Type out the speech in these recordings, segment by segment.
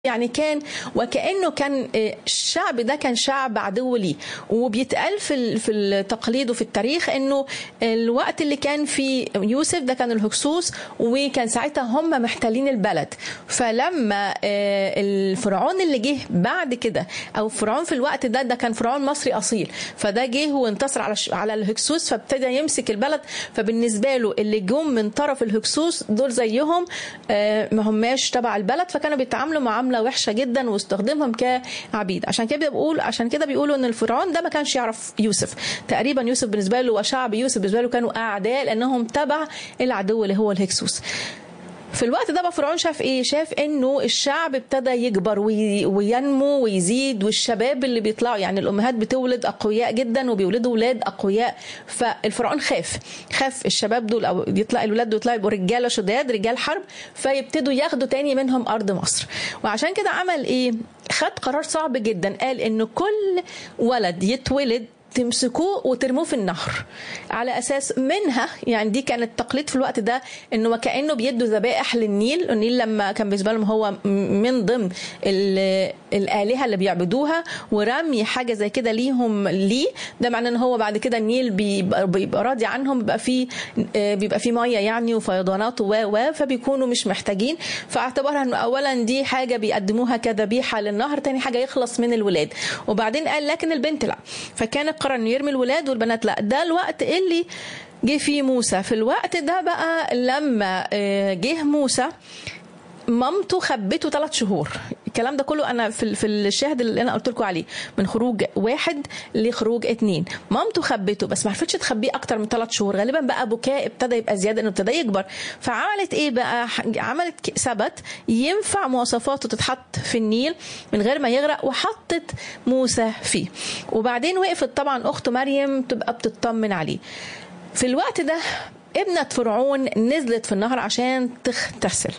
يعني كان وكانه كان الشعب ده كان شعب عدو ليه وبيتقال في في التقليد وفي التاريخ انه الوقت اللي كان فيه يوسف ده كان الهكسوس وكان ساعتها هم محتلين البلد فلما الفرعون اللي جه بعد كده او فرعون في الوقت ده ده كان فرعون مصري اصيل فده جه وانتصر على على الهكسوس فابتدى يمسك البلد فبالنسبه له اللي جم من طرف الهكسوس دول زيهم ما هماش تبع البلد فكانوا بيتعاملوا معامله معامله وحشه جدا واستخدمهم كعبيد عشان كده بيقول عشان كده بيقولوا ان الفرعون ده ما كانش يعرف يوسف تقريبا يوسف بالنسبه له وشعب يوسف بالنسبه له كانوا اعداء لانهم تبع العدو اللي هو الهكسوس في الوقت ده بقى فرعون شاف ايه شاف انه الشعب ابتدى يكبر وينمو ويزيد والشباب اللي بيطلعوا يعني الامهات بتولد اقوياء جدا وبيولدوا ولاد اقوياء فالفرعون خاف خاف الشباب دول او يطلع الولاد دول يطلعوا يبقوا رجاله شداد رجال حرب فيبتدوا ياخدوا تاني منهم ارض مصر وعشان كده عمل ايه خد قرار صعب جدا قال انه كل ولد يتولد تمسكوه وترموه في النهر على اساس منها يعني دي كان التقليد في الوقت ده انه وكانه بيدوا ذبائح للنيل النيل لما كان بالنسبه لهم هو من ضمن الالهه اللي بيعبدوها ورمي حاجه زي كده ليهم ليه ده معناه ان هو بعد كده النيل بيبقى, بيبقى راضي عنهم بيبقى فيه بيبقى فيه ميه يعني وفيضانات و و فبيكونوا مش محتاجين فاعتبرها انه اولا دي حاجه بيقدموها كذبيحه للنهر تاني حاجه يخلص من الولاد وبعدين قال لكن البنت لا فكان قرر انه يرمي الولاد والبنات لا ده الوقت اللي جه فيه موسى في الوقت ده بقى لما جه موسى مامته خبته ثلاث شهور الكلام ده كله انا في في الشاهد اللي انا قلت لكم عليه من خروج واحد لخروج اتنين مامته خبته بس ما عرفتش تخبيه اكتر من ثلاث شهور غالبا بقى بكاء ابتدى يبقى زياده انه ابتدى يكبر فعملت ايه بقى عملت سبت ينفع مواصفاته تتحط في النيل من غير ما يغرق وحطت موسى فيه وبعدين وقفت طبعا اخت مريم تبقى بتطمن عليه في الوقت ده ابنة فرعون نزلت في النهر عشان تغتسل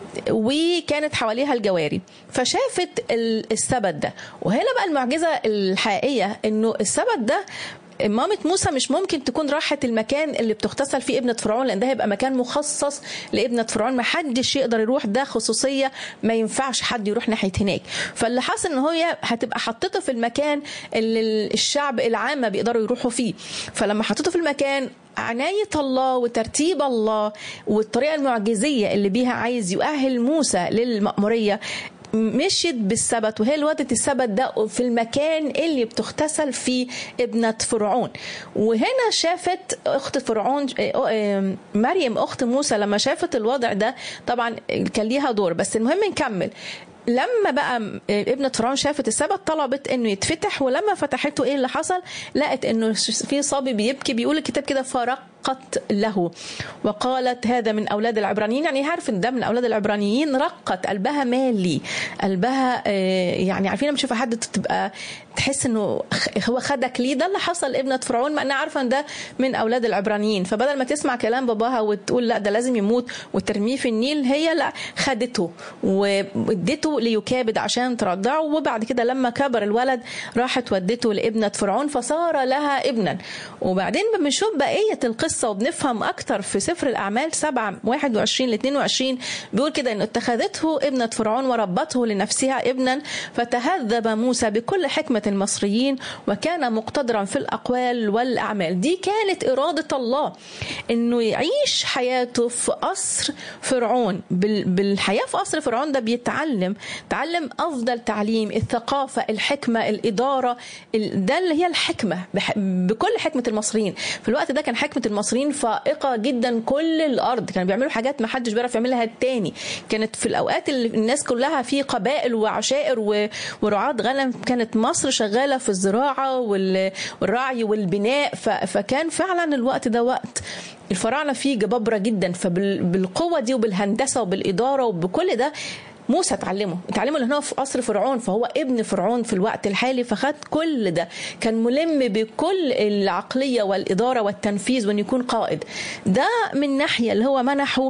وكانت حواليها الجواري فشافت السبت ده وهنا بقى المعجزة الحقيقية انه السبت ده مامة موسى مش ممكن تكون راحت المكان اللي بتغتسل فيه ابنة فرعون لان ده هيبقى مكان مخصص لابنة فرعون ما حدش يقدر يروح ده خصوصية ما ينفعش حد يروح ناحية هناك فاللي حاصل ان هي هتبقى حطته في المكان اللي الشعب العامة بيقدروا يروحوا فيه فلما حطته في المكان عناية الله وترتيب الله والطريقة المعجزية اللي بيها عايز يؤهل موسى للمأمورية مشيت بالسبت وهي الوقت السبت ده في المكان اللي بتغتسل فيه ابنة فرعون وهنا شافت أخت فرعون مريم أخت موسى لما شافت الوضع ده طبعا كان ليها دور بس المهم نكمل لما بقى ابنة فرعون شافت السبت طلبت انه يتفتح ولما فتحته ايه اللي حصل لقت انه في صبي بيبكي بيقول الكتاب كده فرقت له وقالت هذا من اولاد العبرانيين يعني عارف ان ده من اولاد العبرانيين رقت قلبها مالي قلبها يعني عارفين لما تشوف حد تبقى تحس انه هو خدك ليه ده اللي حصل لابنة فرعون ما انا عارفه ان ده من اولاد العبرانيين فبدل ما تسمع كلام باباها وتقول لا ده لازم يموت وترميه في النيل هي لا خدته واديته ليكابد عشان ترضعه وبعد كده لما كبر الولد راحت ودته لابنة فرعون فصار لها ابنا وبعدين بنشوف بقية القصة وبنفهم أكتر في سفر الأعمال 7 21 ل 22 بيقول كده إنه اتخذته ابنة فرعون وربته لنفسها ابنا فتهذب موسى بكل حكمة المصريين وكان مقتدرا في الأقوال والأعمال دي كانت إرادة الله إنه يعيش حياته في قصر فرعون بالحياة في قصر فرعون ده بيتعلم تعلم افضل تعليم الثقافه الحكمه الاداره ده اللي هي الحكمه بكل حكمه المصريين في الوقت ده كان حكمه المصريين فائقه جدا كل الارض كانوا بيعملوا حاجات ما حدش بيعرف يعملها التاني كانت في الاوقات اللي الناس كلها في قبائل وعشائر ورعاة غنم كانت مصر شغاله في الزراعه والرعي والبناء فكان فعلا الوقت ده وقت الفراعنه فيه جبابره جدا فبالقوه دي وبالهندسه وبالاداره وبكل ده موسى اتعلمه اتعلمه لان هو في قصر فرعون فهو ابن فرعون في الوقت الحالي فخد كل ده كان ملم بكل العقليه والاداره والتنفيذ وان يكون قائد ده من ناحيه اللي هو منحه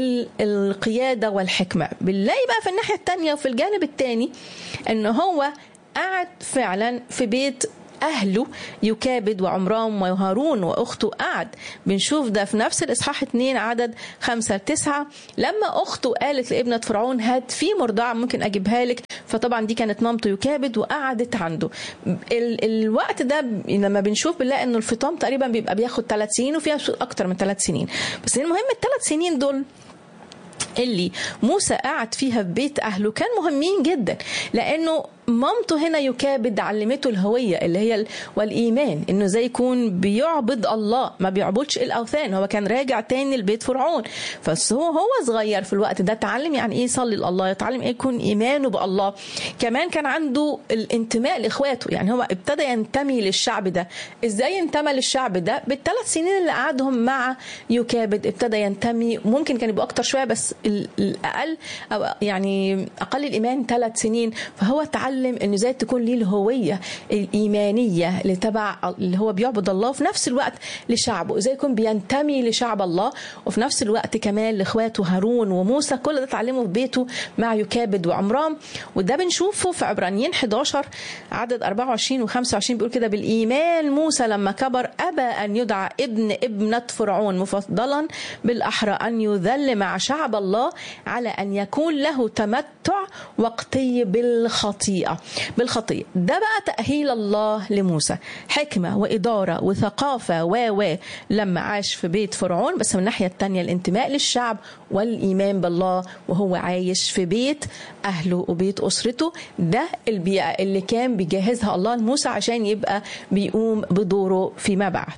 القياده والحكمه بنلاقي بقى في الناحيه الثانيه وفي الجانب الثاني ان هو قعد فعلا في بيت اهله يكابد وعمران وهارون واخته قعد بنشوف ده في نفس الاصحاح 2 عدد 5 ل 9 لما اخته قالت لابنه فرعون هات في مرضعه ممكن اجيبها لك فطبعا دي كانت مامته يكابد وقعدت عنده ال الوقت ده لما بنشوف بنلاقي انه الفطام تقريبا بيبقى بياخد ثلاث سنين وفيها اكتر من ثلاث سنين بس المهم الثلاث سنين دول اللي موسى قعد فيها في بيت اهله كان مهمين جدا لانه مامته هنا يكابد علمته الهوية اللي هي والإيمان إنه زي يكون بيعبد الله ما بيعبدش الأوثان هو كان راجع تاني لبيت فرعون بس هو هو صغير في الوقت ده اتعلم يعني إيه يصلي لله يتعلم إيه يكون إيمانه بالله كمان كان عنده الانتماء لإخواته يعني هو ابتدى ينتمي للشعب ده إزاي انتمى للشعب ده بالثلاث سنين اللي قعدهم مع يكابد ابتدى ينتمي ممكن كان يبقى أكتر شوية بس الأقل أو يعني أقل الإيمان ثلاث سنين فهو تعلم بيتعلم انه ازاي تكون ليه الهويه الايمانيه اللي تبع اللي هو بيعبد الله وفي نفس الوقت لشعبه ازاي يكون بينتمي لشعب الله وفي نفس الوقت كمان لاخواته هارون وموسى كل ده اتعلمه في بيته مع يكابد وعمران وده بنشوفه في عبرانيين 11 عدد 24 و25 بيقول كده بالايمان موسى لما كبر ابى ان يدعى ابن ابنه فرعون مفضلا بالاحرى ان يذل مع شعب الله على ان يكون له تمتع وقتي بالخطيئه بالخطيئة بالخطيئة ده بقى تأهيل الله لموسى حكمة وإدارة وثقافة و و لما عاش في بيت فرعون بس من الناحية التانية الانتماء للشعب والإيمان بالله وهو عايش في بيت أهله وبيت أسرته ده البيئة اللي كان بيجهزها الله لموسى عشان يبقى بيقوم بدوره فيما بعد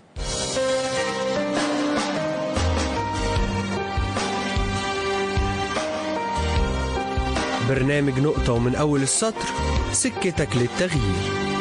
برنامج نقطة ومن أول السطر سكتك للتغيير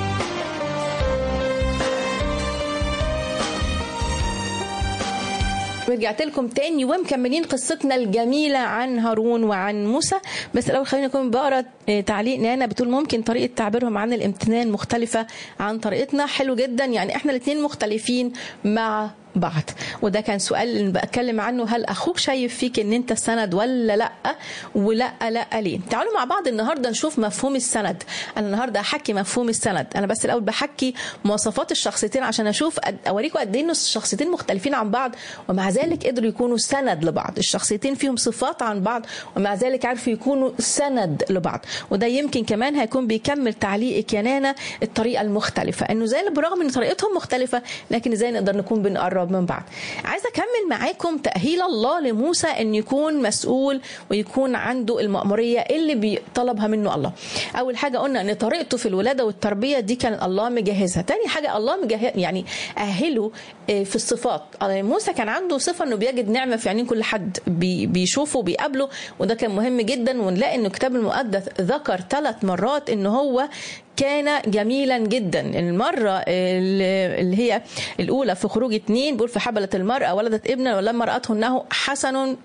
رجعت لكم تاني ومكملين قصتنا الجميلة عن هارون وعن موسى بس الأول خلينا نكون بقرا تعليق نانا بتقول ممكن طريقة تعبيرهم عن الامتنان مختلفة عن طريقتنا حلو جدا يعني احنا الاثنين مختلفين مع بعض وده كان سؤال اللي بتكلم عنه هل اخوك شايف فيك ان انت السند ولا لا ولا لا ليه تعالوا مع بعض النهارده نشوف مفهوم السند انا النهارده هحكي مفهوم السند انا بس الاول بحكي مواصفات الشخصيتين عشان اشوف اوريكم قد ايه الشخصيتين مختلفين عن بعض ومع ذلك قدروا يكونوا سند لبعض الشخصيتين فيهم صفات عن بعض ومع ذلك عرفوا يكونوا سند لبعض وده يمكن كمان هيكون بيكمل تعليقك يا نانا الطريقه المختلفه انه زي برغم ان طريقتهم مختلفه لكن ازاي نقدر نكون بنقرب من بعض عايزه اكمل معاكم تاهيل الله لموسى ان يكون مسؤول ويكون عنده المأموريه اللي بيطلبها منه الله اول حاجه قلنا ان طريقته في الولاده والتربيه دي كان الله مجهزها تاني حاجه الله مجهز يعني اهله في الصفات موسى كان عنده صفه انه بيجد نعمه في عينين كل حد بيشوفه وبيقابله وده كان مهم جدا ونلاقي انه الكتاب المقدس ذكر ثلاث مرات ان هو كان جميلا جدا المرة اللي هي الأولى في خروج اتنين بيقول فحبلت المرأة ولدت ابنا ولما رأته أنه حسن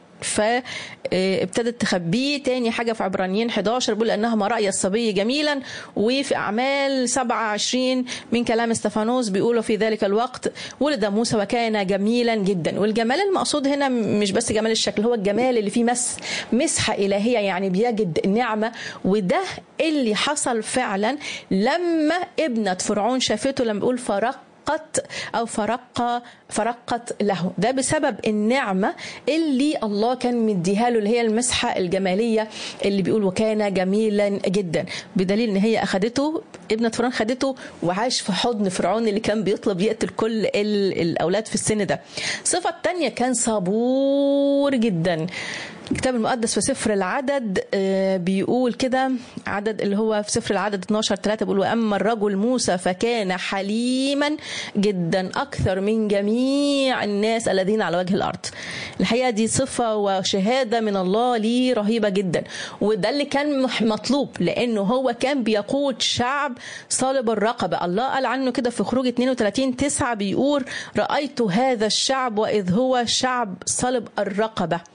فابتدت تخبيه تاني حاجة في عبرانيين 11 بيقول أنها ما رأي الصبي جميلا وفي أعمال 27 من كلام استفانوس بيقولوا في ذلك الوقت ولد موسى وكان جميلا جدا والجمال المقصود هنا مش بس جمال الشكل هو الجمال اللي فيه مس مسحة إلهية يعني بيجد نعمة وده اللي حصل فعلا لما ابنة فرعون شافته لما بيقول فرق فرقت او فرق فرقت له ده بسبب النعمه اللي الله كان مديها له اللي هي المسحه الجماليه اللي بيقول وكان جميلا جدا بدليل ان هي اخذته ابنه فرعون خدته وعاش في حضن فرعون اللي كان بيطلب يقتل كل الاولاد في السن ده الصفه الثانيه كان صبور جدا الكتاب المقدس في سفر العدد بيقول كده عدد اللي هو في سفر العدد 12 3 بيقول واما الرجل موسى فكان حليما جدا اكثر من جميع الناس الذين على وجه الارض الحقيقه دي صفه وشهاده من الله ليه رهيبه جدا وده اللي كان مطلوب لانه هو كان بيقود شعب صالب الرقبه الله قال عنه كده في خروج 32 9 بيقول رايت هذا الشعب واذ هو شعب صلب الرقبه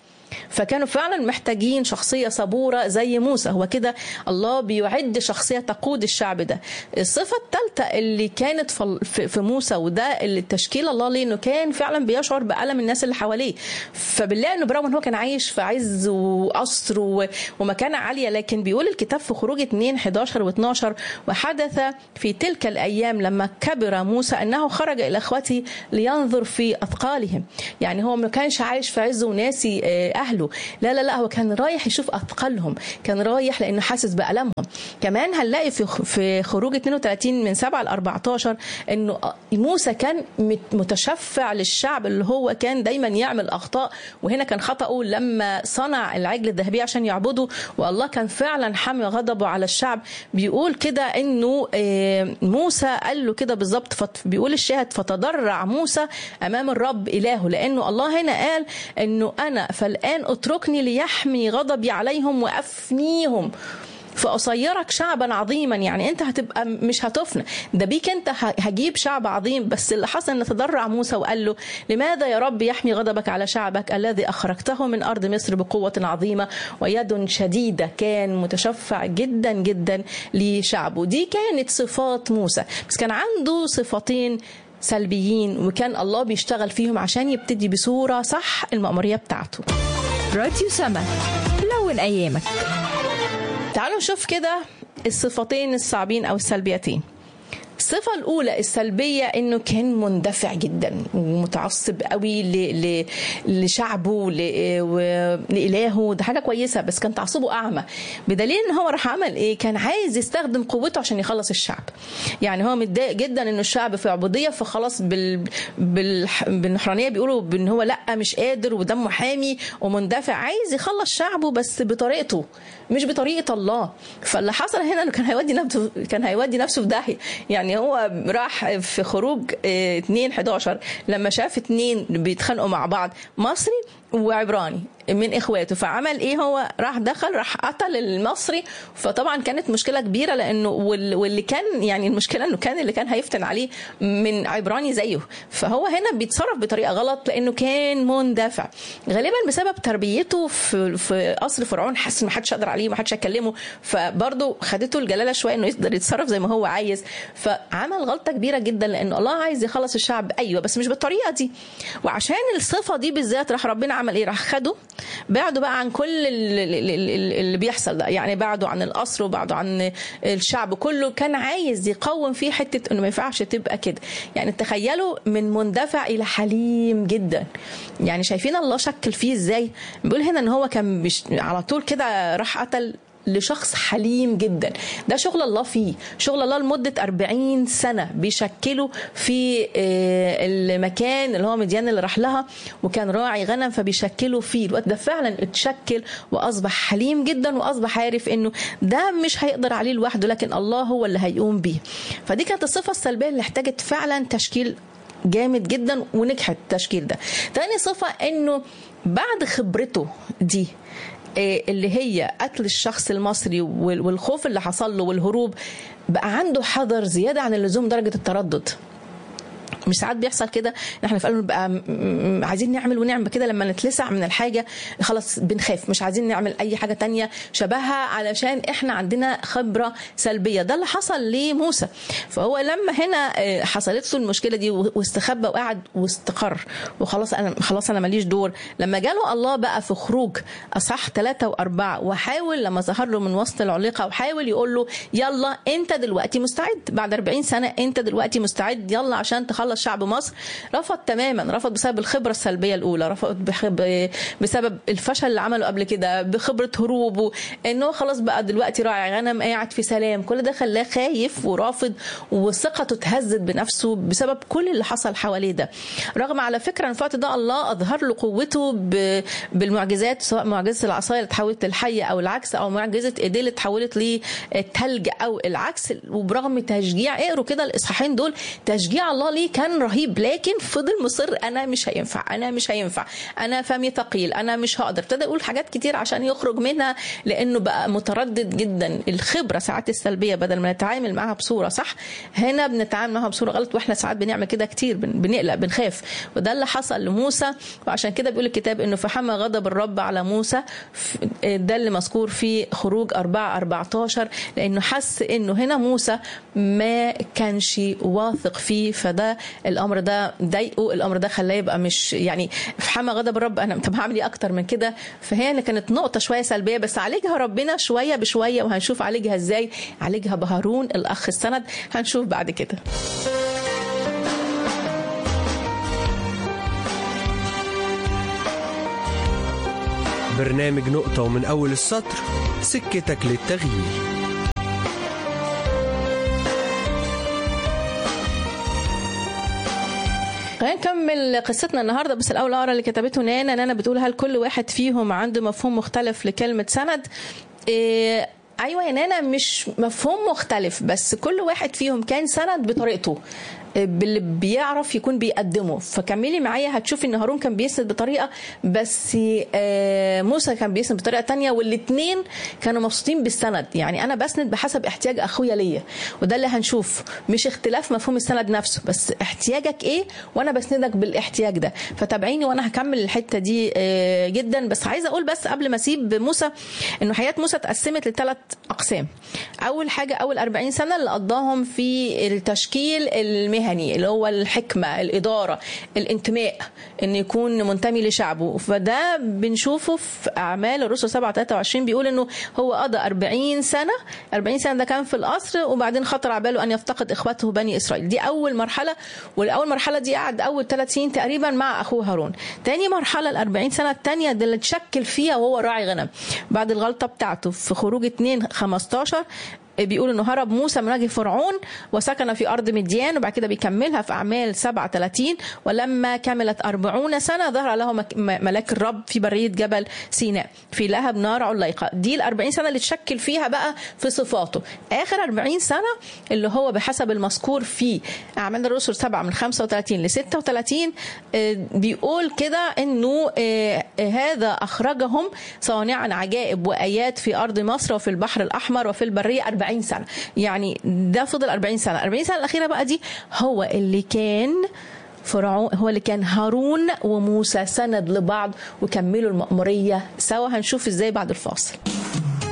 فكانوا فعلا محتاجين شخصيه صبوره زي موسى هو كده الله بيعد شخصيه تقود الشعب ده الصفه الثالثه اللي كانت في موسى وده اللي تشكيل الله ليه انه كان فعلا بيشعر بالم الناس اللي حواليه فبنلاقي انه برغم ان هو كان عايش في عز وقصر ومكانه عاليه لكن بيقول الكتاب في خروج 2 11 و12 وحدث في تلك الايام لما كبر موسى انه خرج الى اخوته لينظر في اثقالهم يعني هو ما كانش عايش في عز وناسي اهله لا لا لا هو كان رايح يشوف اثقالهم كان رايح لانه حاسس بالمهم كمان هنلاقي في في خروج 32 من 7 ل 14 انه موسى كان متشفع للشعب اللي هو كان دايما يعمل اخطاء وهنا كان خطأه لما صنع العجل الذهبي عشان يعبده والله كان فعلا حمي غضبه على الشعب بيقول كده انه موسى قال له كده بالظبط بيقول الشاهد فتضرع موسى امام الرب الهه لانه الله هنا قال انه انا فالان اتركني ليحمي غضبي عليهم وافنيهم فأصيرك شعبا عظيما يعني أنت هتبقى مش هتفنى ده بيك أنت هجيب شعب عظيم بس اللي حصل أن تضرع موسى وقال له لماذا يا رب يحمي غضبك على شعبك الذي أخرجته من أرض مصر بقوة عظيمة ويد شديدة كان متشفع جدا جدا لشعبه دي كانت صفات موسى بس كان عنده صفتين سلبيين وكان الله بيشتغل فيهم عشان يبتدي بصورة صح المأمورية بتاعته راديو سما لون أيامك تعالوا نشوف كده الصفتين الصعبين او السلبيتين الصفة الأولى السلبية إنه كان مندفع جدا ومتعصب قوي ل... ل... لشعبه ل... و... لإلهه ده حاجة كويسة بس كان تعصبه أعمى بدليل إن هو راح عمل إيه؟ كان عايز يستخدم قوته عشان يخلص الشعب. يعني هو متضايق جدا إنه الشعب في عبودية فخلاص بال... بال... بالنحرانية بيقولوا إن هو لأ مش قادر ودمه حامي ومندفع عايز يخلص شعبه بس بطريقته مش بطريقة الله. فاللي حصل هنا إنه كان هيودي نفسه كان هيودي نفسه في داهية. يعني هو راح في خروج 2 11 لما شاف اتنين بيتخانقوا مع بعض مصري وعبراني من اخواته فعمل ايه هو راح دخل راح قتل المصري فطبعا كانت مشكله كبيره لانه واللي كان يعني المشكله انه كان اللي كان هيفتن عليه من عبراني زيه فهو هنا بيتصرف بطريقه غلط لانه كان مندفع غالبا بسبب تربيته في في قصر فرعون حس ان ما حدش يقدر عليه ما حدش يكلمه فبرضه خدته الجلاله شويه انه يقدر يتصرف زي ما هو عايز فعمل غلطه كبيره جدا لانه الله عايز يخلص الشعب ايوه بس مش بالطريقه دي وعشان الصفه دي بالذات راح ربنا عمل ايه راح خده بعدوا بقى عن كل اللي بيحصل ده يعني بعدوا عن القصر وبعدوا عن الشعب كله كان عايز يقوم فيه حته انه ما ينفعش تبقى كده يعني تخيلوا من مندفع الى حليم جدا يعني شايفين الله شكل فيه ازاي بيقول هنا ان هو كان بيش على طول كده راح قتل لشخص حليم جدا ده شغل الله فيه شغل الله لمدة 40 سنة بيشكله في المكان اللي هو مديان اللي راح لها وكان راعي غنم فبيشكله فيه الوقت ده فعلا اتشكل وأصبح حليم جدا وأصبح عارف انه ده مش هيقدر عليه لوحده لكن الله هو اللي هيقوم بيه فدي كانت الصفة السلبية اللي احتاجت فعلا تشكيل جامد جدا ونجحت التشكيل ده تاني صفة انه بعد خبرته دي اللي هي قتل الشخص المصري والخوف اللي حصل له والهروب بقى عنده حذر زياده عن اللزوم درجه التردد مش ساعات بيحصل كده احنا في نبقى عايزين نعمل ونعمل كده لما نتلسع من الحاجه خلاص بنخاف مش عايزين نعمل اي حاجه تانية شبهها علشان احنا عندنا خبره سلبيه ده اللي حصل لموسى فهو لما هنا حصلت له المشكله دي واستخبى وقعد واستقر وخلاص انا خلاص انا ماليش دور لما جاله الله بقى في خروج اصح ثلاثة وأربعة وحاول لما ظهر له من وسط العليقة وحاول يقول له يلا أنت دلوقتي مستعد بعد 40 سنة أنت دلوقتي مستعد يلا عشان تخلص شعب مصر رفض تماما رفض بسبب الخبرة السلبية الأولى رفض بسبب الفشل اللي عمله قبل كده بخبرة هروبه إنه خلاص بقى دلوقتي راعي غنم قاعد في سلام كل ده خلاه خايف ورافض وثقته اتهزت بنفسه بسبب كل اللي حصل حواليه ده رغم على فكرة ان في الوقت ده الله أظهر له قوته بالمعجزات سواء معجزة العصاية اللي اتحولت للحية أو العكس أو معجزة إيديه اللي اتحولت للثلج أو العكس وبرغم تشجيع اقروا كده الإصحاحين دول تشجيع الله ليه كان كان رهيب لكن فضل مصر انا مش هينفع انا مش هينفع انا فمي ثقيل انا مش هقدر ابتدى يقول حاجات كتير عشان يخرج منها لانه بقى متردد جدا الخبره ساعات السلبيه بدل ما نتعامل معاها بصوره صح هنا بنتعامل معاها بصوره غلط واحنا ساعات بنعمل كده كتير بن- بنقلق بنخاف وده اللي حصل لموسى وعشان كده بيقول الكتاب انه فحمى غضب الرب على موسى ف- ده اللي مذكور في خروج 4 14 لانه حس انه هنا موسى ما كانش واثق فيه فده الامر ده ضايقه الامر ده خلاه يبقى مش يعني فحمى غضب الرب انا طب هعمل ايه اكتر من كده فهي اللي كانت نقطه شويه سلبيه بس عالجها ربنا شويه بشويه وهنشوف عالجها ازاي عالجها بهارون الاخ السند هنشوف بعد كده برنامج نقطة ومن أول السطر سكتك للتغيير خلينا نكمل قصتنا النهارده بس الاول اقرا اللي كتبته نانا نانا بتقول هل كل واحد فيهم عنده مفهوم مختلف لكلمه سند إيه ايوه يا نانا مش مفهوم مختلف بس كل واحد فيهم كان سند بطريقته باللي بيعرف يكون بيقدمه فكملي معايا هتشوفي ان هارون كان بيسند بطريقه بس آه، موسى كان بيسند بطريقه تانية والاثنين كانوا مبسوطين بالسند يعني انا بسند بحسب احتياج اخويا ليا وده اللي هنشوف مش اختلاف مفهوم السند نفسه بس احتياجك ايه وانا بسندك بالاحتياج ده فتابعيني وانا هكمل الحته دي آه، جدا بس عايزه اقول بس قبل ما اسيب موسى انه حياه موسى اتقسمت لثلاث اقسام اول حاجه اول 40 سنه اللي قضاهم في التشكيل المهني اللي هو الحكمه الاداره الانتماء ان يكون منتمي لشعبه فده بنشوفه في اعمال الرسل 7 23 بيقول انه هو قضى 40 سنه 40 سنه ده كان في القصر وبعدين خطر على باله ان يفتقد اخوته بني اسرائيل دي اول مرحله والاول مرحله دي قعد اول ثلاث سنين تقريبا مع اخوه هارون تاني مرحله ال 40 سنه الثانيه دي اللي اتشكل فيها وهو راعي غنم بعد الغلطه بتاعته في خروج 2 15 بيقول انه هرب موسى من وجه فرعون وسكن في ارض مديان وبعد كده بيكملها في اعمال 37 ولما كملت 40 سنه ظهر له مك- م- ملاك الرب في بريه جبل سيناء في لهب نار عليقه دي ال 40 سنه اللي تشكل فيها بقى في صفاته اخر 40 سنه اللي هو بحسب المذكور في اعمال الرسل 7 من 35 ل 36 آه، بيقول كده انه آه، آه، هذا اخرجهم صانعا عجائب وايات في ارض مصر وفي البحر الاحمر وفي البريه 40 سنه يعني ده فضل 40 سنه 40 سنه الاخيره بقى دي هو اللي كان فرعون هو اللي كان هارون وموسى سند لبعض وكملوا المأمورية سوا هنشوف ازاي بعد الفاصل